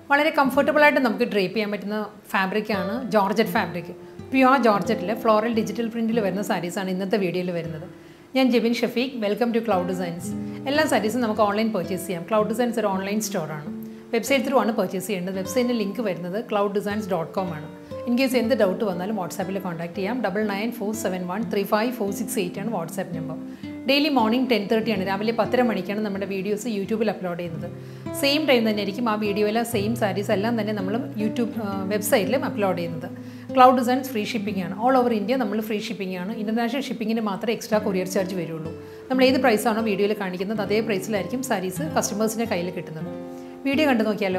വളരെ കംഫർട്ടബിളായിട്ട് നമുക്ക് ഡ്രേപ്പ് ചെയ്യാൻ പറ്റുന്ന ഫാബ്രിക്കാണ് ജോർജറ്റ് ഫാബ്രിക് പ്യുവർ ജോർജറ്റിൽ ഫ്ലോറൽ ഡിജിറ്റൽ പ്രിൻറ്റിൽ വരുന്ന സാരീസാണ് ഇന്നത്തെ വീഡിയോയിൽ വരുന്നത് ഞാൻ Jebin Shafeeq welcome to Cloud Designs എല്ലാ സാരീസും നമുക്ക് ഓൺലൈൻ പർച്ചേസ് ചെയ്യാം ക്ലൗഡ് ഡിസൈൻസ് ഒരു ഓൺലൈൻ സ്റ്റോറാണ് വെബ്സൈറ്റ് ത്രൂ ആണ് പർച്ചേസ് ചെയ്യേണ്ടത് വെബ്സൈറ്റിൻ്റെ ലിങ്ക് വരുന്നത് ക്ലൗഡ് ഡിസൈൻസ് ഡോട്ട് കോം ആണ് ഇൻ കേസ് എന്ത് ഡൗട്ട് വന്നാലും വാട്സാപ്പിൽ കോൺടാക്ട് ചെയ്യാം double nine four seven one three five four six eight ആണ് WhatsApp number daily morning ten തേർട്ടിയാണ് രാവിലെ പത്തര മണിക്കാണ് നമ്മുടെ വീഡിയോസ് യൂട്യൂബിൽ അപ്ലോഡ് ചെയ്യുന്നത് സെയിം ടൈം തന്നെ ആയിരിക്കും ആ വീഡിയോയിലെ സെയിം സാരീസ് എല്ലാം തന്നെ നമ്മൾ യൂട്യൂബ് വെബ്സൈറ്റിലും അപ്ലോഡ് ചെയ്യുന്നത് ക്ലൗഡ് ഡിസൈൻസ് ഫ്രീ ഷിപ്പിംഗ് ആണ് ഓൾ ഓവർ ഇന്ത്യ നമ്മൾ ഫ്രീ ഷിപ്പിംഗ് ആണ് ഇൻ്റർനാഷണൽ ഷിപ്പിങ്ങിന് മാത്രമേ എക്സ്ട്രാ കൊറിയർ ചാർജ് വരുള്ളൂ നമ്മൾ ഏത് പ്രൈസാണോ വീഡിയോയിൽ കാണിക്കുന്നത് അതേ പ്രൈസിലായിരിക്കും സാരീസ് കസ്റ്റമേഴ്സിൻ്റെ കയ്യിൽ കിട്ടുന്നത് വീഡിയോ കണ്ടു നോക്കിയാലോ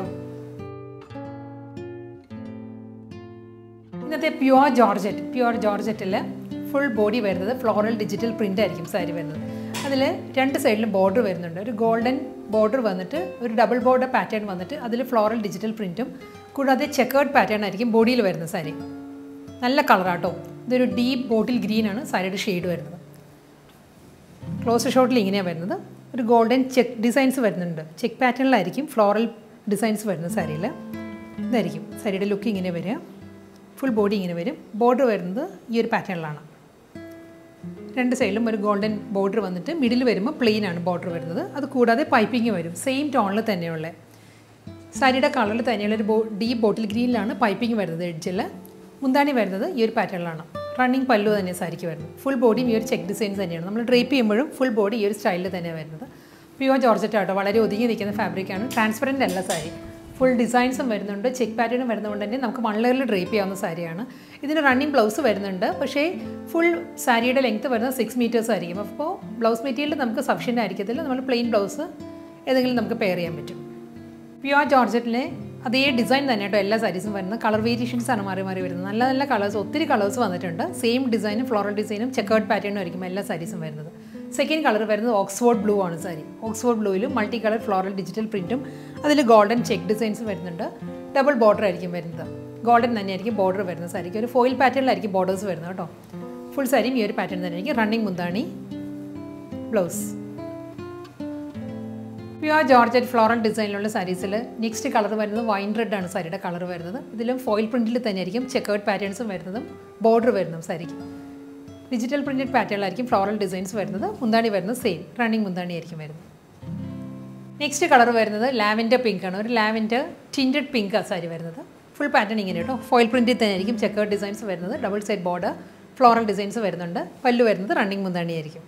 ഇന്നത്തെ പ്യുവർ ജോർജറ്റ് പ്യുവർ ജോർജറ്റിൽ ഫുൾ ബോഡി വരുന്നത് ഫ്ലോറൽ ഡിജിറ്റൽ പ്രിൻ്റ് ആയിരിക്കും സാരി വരുന്നത് അതിൽ രണ്ട് സൈഡിലും ബോർഡർ വരുന്നുണ്ട് ഒരു ഗോൾഡൻ ബോർഡർ വന്നിട്ട് ഒരു ഡബിൾ ബോർഡർ പാറ്റേൺ വന്നിട്ട് അതിൽ ഫ്ലോറൽ ഡിജിറ്റൽ പ്രിൻറ്റും കൂടാതെ ചെക്കേർഡ് പാറ്റേൺ ആയിരിക്കും ബോഡിയിൽ വരുന്ന സാരി നല്ല കളറാട്ടോ ഇതൊരു ഡീപ്പ് ബോട്ടിൽ ഗ്രീനാണ് സാരിയുടെ ഷെയ്ഡ് വരുന്നത് ക്ലോസ് ഷോട്ടിൽ ഇങ്ങനെയാണ് വരുന്നത് ഒരു ഗോൾഡൻ ചെക്ക് ഡിസൈൻസ് വരുന്നുണ്ട് ചെക്ക് പാറ്റേണിലായിരിക്കും ഫ്ലോറൽ ഡിസൈൻസ് വരുന്നത് സാരിയിൽ ഇതായിരിക്കും സാരിയുടെ ലുക്ക് ഇങ്ങനെ വരിക ഫുൾ ബോഡി ഇങ്ങനെ വരും ബോർഡർ വരുന്നത് ഈ ഒരു പാറ്റേണിലാണ് രണ്ട് സൈഡിലും ഒരു ഗോൾഡൻ ബോർഡർ വന്നിട്ട് മിഡിൽ വരുമ്പോൾ പ്ലെയിൻ ആണ് ബോർഡർ വരുന്നത് അത് കൂടാതെ പൈപ്പിംഗ് വരും സെയിം ടോണിൽ തന്നെയുള്ള സാരിയുടെ കളറിൽ തന്നെയുള്ള ഒരു ബോ ഡീപ്പ് ബോട്ടിൽ ഗ്രീനിലാണ് പൈപ്പിംഗ് വരുന്നത് എഡ്ജിൽ മുന്താണി വരുന്നത് ഈ ഒരു പാറ്റേണിലാണ് റണ്ണിങ് പല്ലു തന്നെ സാരിക്ക് വരുന്നത് ഫുൾ ബോഡിയും ഈ ഒരു ചെക്ക് ഡിസൈൻസ് തന്നെയാണ് നമ്മൾ ഡ്രേപ്പ് ചെയ്യുമ്പോഴും ഫുൾ ബോഡി ഈ ഒരു സ്റ്റൈലിൽ തന്നെയാണ് വരുന്നത് പ്യുവർ ജോർജറ്റ് ആട്ടോ വളരെ ഒതുങ്ങി നിൽക്കുന്ന ഫാബ്രിക്കാണ് ട്രാൻസ്പെറൻ്റ് അല്ല സാരി ഫുൾ ഡിസൈൻസും വരുന്നുണ്ട് ചെക്ക് പാറ്റേണും വരുന്നതുകൊണ്ട് തന്നെ നമുക്ക് വൺ ലെയറിൽ ഡ്രേപ്പ് ചെയ്യാവുന്ന സാരിയാണ് ഇതിന് റണ്ണിങ് ബ്ലൗസ് വരുന്നുണ്ട് പക്ഷേ ഫുൾ സാരിയുടെ ലെങ്ത്ത് വരുന്നത് സിക്സ് മീറ്റേഴ്സ് ആയിരിക്കും അപ്പോൾ ബ്ലൗസ് മെറ്റീരിയൽ നമുക്ക് സഫിഷ്യൻ്റ് ആയിരിക്കത്തില്ല നമ്മൾ പ്ലെയിൻ ബ്ലൗസ് ഏതെങ്കിലും നമുക്ക് പെയർ ചെയ്യാൻ പറ്റും പ്യുവർ ജോർജറ്റിലെ അതേ ഡിസൈൻ തന്നെ കേട്ടോ എല്ലാ സാരീസും വരുന്നത് കളർ വേരിയേഷൻസ് ആണ് മാറി മാറി വരുന്നത് നല്ല നല്ല കളേഴ്സ് ഒത്തിരി കളേഴ്സ് വന്നിട്ടുണ്ട് സെയിം ഡിസൈനും ഫ്ലോറൽ ഡിസൈനും ചെക്കേർഡ് പാറ്റേണും ആയിരിക്കും എല്ലാ സാരീസും വരുന്നത് സെക്കൻഡ് കളർ വരുന്നത് ഓക്സ്ഫോർഡ് ബ്ലൂ ആണ് സാരി ഓക്സ്ഫോർഡ് ബ്ലൂവിലും മൾട്ടി കളർ ഫ്ലോറൽ ഡിജിറ്റൽ പ്രിൻറ്റും അതിൽ ഗോൾഡൻ ചെക്ക് ഡിസൈൻസ് വരുന്നുണ്ട് ഡബിൾ ബോർഡർ ആയിരിക്കും വരുന്നത് ഗോൾഡൻ തന്നെയായിരിക്കും ബോർഡർ വരുന്ന സാരിക്ക് ഒരു ഫോയിൽ പാറ്റേണിലായിരിക്കും ബോർഡേഴ്സ് വരുന്നത് കേട്ടോ ഫുൾ സാരിയും ഈ ഒരു പാറ്റേൺ തന്നെയായിരിക്കും റണ്ണിങ് മുന്താണി ബ്ലൗസ് പ്യുവർ ജോർജറ്റ് ഫ്ലോറൽ ഡിസൈനിലുള്ള സാരീസിൽ നെക്സ്റ്റ് കളർ വരുന്നത് വൈൻ റെഡ് ആണ് സാരിയുടെ കളർ വരുന്നത് ഇതിലും ഫോയിൽ പ്രിൻറ്റിൽ തന്നെയായിരിക്കും ചെക്കേർഡ് പാറ്റേൺസും വരുന്നതും ബോർഡർ വരുന്നതും സാരിക്ക് ഡിജിറ്റൽ പ്രിൻറ്റഡ് പാറ്റേണിലായിരിക്കും ഫ്ലോറൽ ഡിസൈൻസ് വരുന്നത് മുന്താണി വരുന്നത് സെയിം റണ്ണിങ് മുന്താണി ആയിരിക്കും വരുന്നത് നെക്സ്റ്റ് കളർ വരുന്നത് ലാവൻഡർ പിങ്ക് ആണ് ഒരു ലാവൻഡർ ടിൻറ്റഡ് പിങ്ക് ആ സാരി വരുന്നത് ഫുൾ പാറ്റേൺ ഇങ്ങനെ കേട്ടോ ഫോയിൽ പ്രിൻറ്റിൽ തന്നെ ആയിരിക്കും ചെക്കേർഡ് ഡിസൈൻസ് വരുന്നത് double side border floral designs വരുന്നുണ്ട് പല്ലു വരുന്നത് റണ്ണിങ് മുന്താണി ആയിരിക്കും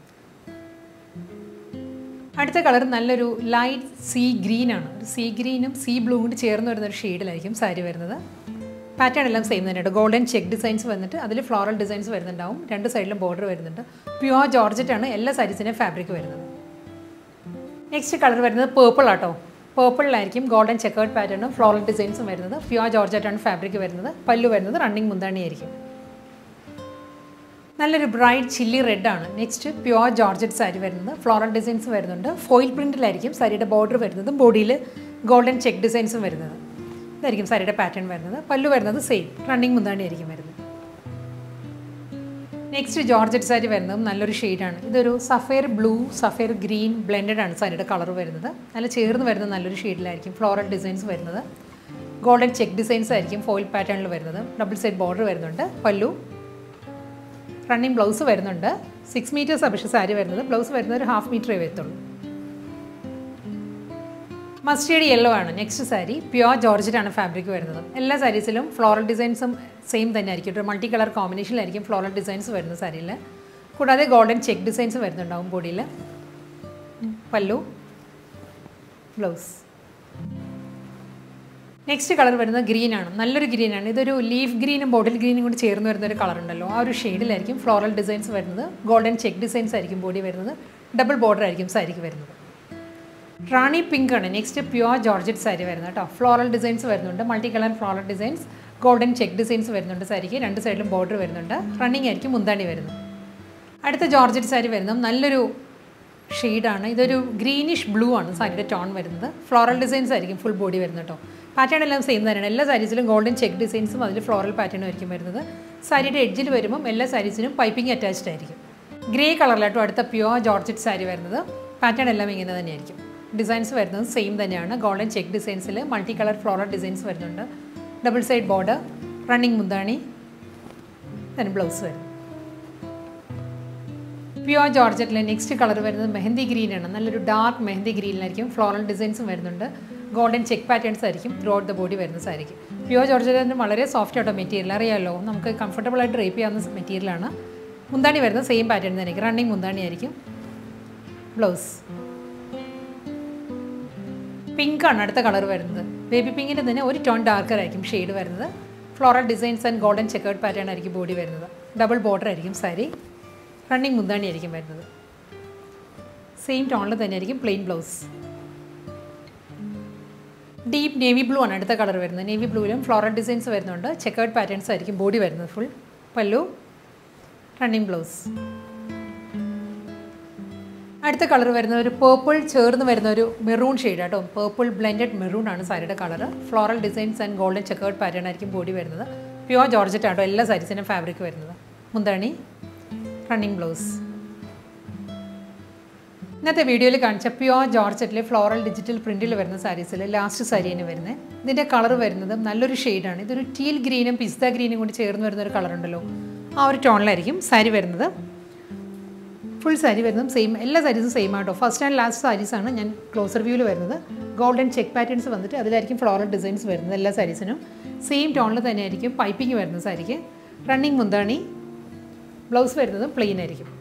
അടുത്ത കളർ നല്ലൊരു ലൈറ്റ് സീ ഗ്രീൻ ആണ് ഒരു സീ ഗ്രീനും സീ ബ്ലൂ കൂടി ചേർന്ന് വരുന്ന ഒരു ഷെയ്ഡിലായിരിക്കും സാരി വരുന്നത് പാറ്റേൺ എല്ലാം സെയിം തന്നെയുണ്ട് ഗോൾഡൻ ചെക്ക് ഡിസൈൻസ് വന്നിട്ട് അതിൽ ഫ്ലോറൽ ഡിസൈൻസ് വരുന്നുണ്ടാവും രണ്ട് സൈഡിലും ബോർഡർ വരുന്നുണ്ട് പ്യുവർ ജോർജറ്റ് ആണ് എല്ലാ സാരീസിൻ്റെയും ഫാബ്രിക് വരുന്നത് നെക്സ്റ്റ് കളർ വരുന്നത് പേർപ്പിൾ ആട്ടോ പേർപ്പിളിലായിരിക്കും ഗോൾഡൻ ചെക്കേർഡ് പാറ്റേണും ഫ്ലോറൽ ഡിസൈൻസും വരുന്നത് പ്യുവർ ജോർജറ്റ് ആണ് ഫാബ്രിക് വരുന്നത് പല്ലു വരുന്നത് റണ്ണിങ് മുന്താണി ആയിരിക്കും നല്ലൊരു ബ്രൈറ്റ് ചില്ലി റെഡ് ആണ് നെക്സ്റ്റ് പ്യുവർ ജോർജറ്റ് സാരി വരുന്നത് ഫ്ലോറൽ ഡിസൈൻസ് വരുന്നുണ്ട് ഫോയിൽ പ്രിൻറ്റിലായിരിക്കും സാരിയുടെ ബോർഡർ വരുന്നതും ബോഡിയിൽ ഗോൾഡൻ ചെക്ക് ഡിസൈൻസും വരുന്നത് ഇതായിരിക്കും സാരിയുടെ പാറ്റേൺ വരുന്നത് പല്ലു വരുന്നത് സെയിം റണ്ണിങ് മുന്താണി ആയിരിക്കും വരുന്നത് നെക്സ്റ്റ് ജോർജറ്റ് സാരി വരുന്നതും നല്ലൊരു ഷെയ്ഡാണ് ഇതൊരു sapphire blue sapphire green blended ആണ് സാരിയുടെ കളർ വരുന്നത് നല്ല ചേർന്ന് വരുന്ന നല്ലൊരു ഷെയ്ഡിലായിരിക്കും ഫ്ലോറൽ ഡിസൈൻസ് വരുന്നത് ഗോൾഡൻ ചെക്ക് ഡിസൈൻസ് ആയിരിക്കും ഫോയിൽ പാറ്റേണിൽ വരുന്നത് ഡബിൾ സൈഡ് ബോർഡർ വരുന്നുണ്ട് പല്ലു റണ്ണിങ് ബ്ലൗസ് വരുന്നുണ്ട് സിക്സ് മീറ്റേഴ്സ് പക്ഷേ സാരി വരുന്നത് ബ്ലൗസ് വരുന്നത് ഒരു ഹാഫ് മീറ്ററേ വരത്തുള്ളൂ മസ്റ്റേഡ് യെല്ലോ ആണ് നെക്സ്റ്റ് സാരി പ്യുവർ ജോർജറ്റ് ആണ് ഫാബ്രിക് വരുന്നത് എല്ലാ സാരീസിലും ഫ്ലോറൽ ഡിസൈൻസും സെയിം തന്നെ ആയിരിക്കും ഒരു മൾട്ടി കളർ കോമ്പിനേഷനിലായിരിക്കും ഫ്ലോറൽ ഡിസൈൻസ് വരുന്ന സാരിയിൽ കൂടാതെ ഗോൾഡൻ ചെക്ക് ഡിസൈൻസ് വരുന്നുണ്ടാവും ബോഡിയിൽ പല്ലു ബ്ലൗസ് നെക്സ്റ്റ് കളർ വരുന്നത് ഗ്രീൻ ആണ് നല്ലൊരു ഗ്രീൻ ആണ് ഇതൊരു ലീഫ് ഗ്രീനും ബോട്ടിൽ ഗ്രീനും കൂടി ചേർന്ന് വരുന്ന ഒരു കളർ ഉണ്ടല്ലോ ആ ഒരു ഷെയ്ഡിലായിരിക്കും ഫ്ലോറൽ ഡിസൈൻസ് വരുന്നത് ഗോൾഡൻ ചെക്ക് ഡിസൈൻസ് ആയിരിക്കും ബോഡി വരുന്നത് ഡബിൾ ബോർഡർ ആയിരിക്കും സാരിക്ക് വരുന്നത് റാണി പിങ്ക് ആണ് നെക്സ്റ്റ് പ്യുവർ ജോർജറ്റ് സാരി വരുന്നത് കേട്ടോ ഫ്ലോറൽ ഡിസൈൻസ് വരുന്നുണ്ട് multi colour floral designs golden check designs വരുന്നുണ്ട് സാരിക്ക് രണ്ട് സൈഡിലും ബോർഡർ വരുന്നുണ്ട് റണ്ണിങ് ആയിരിക്കും മുന്താണി വരുന്നത് അടുത്ത ജോർജറ്റ് സാരി വരുന്നത് നല്ലൊരു ഷെയ്ഡാണ് ഇതൊരു ഗ്രീനിഷ് ബ്ലൂ ആണ് സാരിയുടെ ടോൺ വരുന്നത് ഫ്ലോറൽ ഡിസൈൻസ് ആയിരിക്കും ഫുൾ ബോഡി വരുന്നത് കേട്ടോ പാറ്റേൺ എല്ലാം സെയിം തന്നെയാണ് എല്ലാ സാരീസിലും ഗോൾഡൻ ചെക്ക് ഡിസൈൻസും അതിൽ ഫ്ലോറൽ പാറ്റേണും ആയിരിക്കും വരുന്നത് സാരിയുടെ എഡ്ജിൽ വരുമ്പം എല്ലാ സാരീസിനും പൈപ്പിംഗ് അറ്റാച്ച്ഡ് ആയിരിക്കും ഗ്രേ കളറിലാട്ടോ അടുത്ത പ്യുവർ ജോർജറ്റ് സാരി വരുന്നത് പാറ്റേൺ എല്ലാം ഇങ്ങനെ തന്നെയായിരിക്കും ഡിസൈൻസ് വരുന്നത് സെയിം തന്നെയാണ് ഗോൾഡൻ ചെക്ക് ഡിസൈൻസിൽ മൾട്ടി കളർ ഫ്ലോറൽ ഡിസൈൻസ് വരുന്നുണ്ട് ഡബിൾ സൈഡ് ബോർഡർ റണ്ണിങ് മുന്താണി തന്നെ ബ്ലൗസ് വരും പ്യുവർ ജോർജറ്റിലെ നെക്സ്റ്റ് കളർ വരുന്നത് മെഹന്തി ഗ്രീൻ ആണ് നല്ലൊരു ഡാർക്ക് മെഹന്തി ഗ്രീനിലായിരിക്കും ഫ്ലോറൽ ഡിസൈൻസും വരുന്നുണ്ട് ഗോൾഡൻ ചെക്ക് പാറ്റേൺസ് ആയിരിക്കും ത്രൂ ഔട്ട് ദ ബോഡി വരുന്നത് ആയിരിക്കും പ്യുവർ ജോർജറ്റിന് വളരെ സോഫ്റ്റ് ആട്ടോ മെറ്റീരിയൽ അറിയാമല്ലോ നമുക്ക് കംഫർട്ടബിൾ ആയിട്ട് ഡ്രേപ്പ് ചെയ്യാവുന്ന മെറ്റീരിയലാണ് മുന്താണി വരുന്നത് സെയിം പാറ്റേൺ തന്നെ ആയിരിക്കും റണ്ണിങ് മുന്താണി ആയിരിക്കും ബ്ലൗസ് പിങ്ക് ആണ് അടുത്ത കളർ വരുന്നത് ബേബി പിങ്കിൻ്റെ തന്നെ ഒരു ടോൺ ഡാർക്കർ ആയിരിക്കും ഷെയ്ഡ് വരുന്നത് floral designs and golden checkered pattern ആയിരിക്കും ബോഡി വരുന്നത് ഡബിൾ ബോർഡർ ആയിരിക്കും സാരി റണ്ണിങ് മുന്താണി ആയിരിക്കും വരുന്നത് സെയിം ടോണിൽ തന്നെ ആയിരിക്കും plain blouse deep navy blue ആണ് അടുത്ത കളർ വരുന്നത് നേവി ബ്ലൂവിലും ഫ്ലോറൽ ഡിസൈൻസ് വരുന്നുണ്ട് ചെക്കേർഡ് പാറ്റേൺസ് ആയിരിക്കും ബോഡി വരുന്നത് ഫുൾ പല്ലു റണ്ണിങ് ബ്ലൗസ് അടുത്ത കളർ വരുന്ന ഒരു പേർപ്പിൾ ചേർന്ന് വരുന്ന ഒരു മെറൂൺ ഷെയ്ഡ് കേട്ടോ പേർപ്പിൾ ബ്ലെൻഡഡ് മെറൂൺ ആണ് സാരിയുടെ colour floral designs and golden checkered pattern ആയിരിക്കും ബോഡി വരുന്നത് പ്യുവർ ജോർജറ്റ് ആട്ടോ എല്ലാ സാരീസിനും ഫാബ്രിക് വരുന്നത് മുന്താണി റണ്ണിങ് ബ്ലൗസ് ഇന്നത്തെ വീഡിയോയിൽ കാണിച്ച പ്യുവർ ജോർജറ്റിലെ ഫ്ലോറൽ ഡിജിറ്റൽ പ്രിൻറ്റിൽ വരുന്ന സാരീസിൽ ലാസ്റ്റ് സാരിയാണ് വരുന്നത് ഇതിൻ്റെ കളർ വരുന്നത് നല്ലൊരു ഷെയ്ഡാണ് ഇതൊരു ടീൽ ഗ്രീനും പിസ്ത ഗ്രീനും കൂടി ചേർന്ന് വരുന്ന ഒരു കളർ ഉണ്ടല്ലോ ആ ഒരു ടോണിലായിരിക്കും സാരി വരുന്നത് ഫുൾ സാരി വരുന്നതും സെയിം എല്ലാ സാരീസും സെയിം ആട്ടോ ഫസ്റ്റ് ആൻഡ് ലാസ്റ്റ് സാരീസാണ് ഞാൻ ക്ലോസർ വ്യൂവിൽ വരുന്നത് ഗോൾഡൻ ചെക്ക് പാറ്റേൺസ് വന്നിട്ട് അതിലായിരിക്കും ഫ്ലോറൽ ഡിസൈൻസ് വരുന്നത് എല്ലാ സാരീസിനും സെയിം ടോണിൽ തന്നെയായിരിക്കും പൈപ്പിംഗ് വരുന്നത് സാരിക്ക് റണ്ണിങ് മുന്താണി ബ്ലൗസ് വരുന്നത് പ്ലെയിൻ ആയിരിക്കും